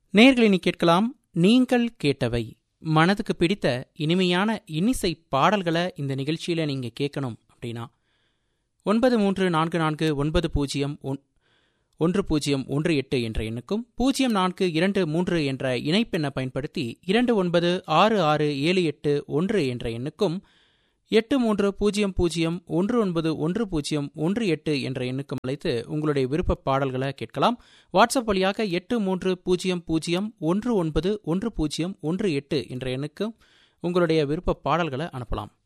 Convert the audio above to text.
நேர்களை நீ கேட்கலாம் நீங்கள் கேட்டவை மனதுக்கு பிடித்த இனிமையான இன்னிசை பாடல்களை இந்த நிகழ்ச்சியில் நீங்கள் கேட்கணும் அப்படின்னா ஒன்பது மூன்று நான்கு நான்கு ஒன்பது பூஜ்ஜியம் ஒன் ஒன்று பூஜ்ஜியம் ஒன்று எட்டு என்ற எண்ணுக்கும் பூஜ்ஜியம் நான்கு இரண்டு மூன்று என்ற இணைப்பெண்ணை பயன்படுத்தி இரண்டு ஒன்பது ஆறு ஆறு ஏழு எட்டு ஒன்று என்ற எண்ணுக்கும் எட்டு மூன்று பூஜ்ஜியம் பூஜ்ஜியம் ஒன்று ஒன்பது ஒன்று பூஜ்ஜியம் ஒன்று எட்டு என்ற எண்ணுக்கும் அழைத்து உங்களுடைய விருப்ப பாடல்களை கேட்கலாம் வாட்ஸ்அப் வழியாக எட்டு மூன்று பூஜ்ஜியம் பூஜ்ஜியம் ஒன்று ஒன்பது ஒன்று பூஜ்ஜியம் ஒன்று எட்டு என்ற எண்ணுக்கு உங்களுடைய விருப்ப பாடல்களை அனுப்பலாம்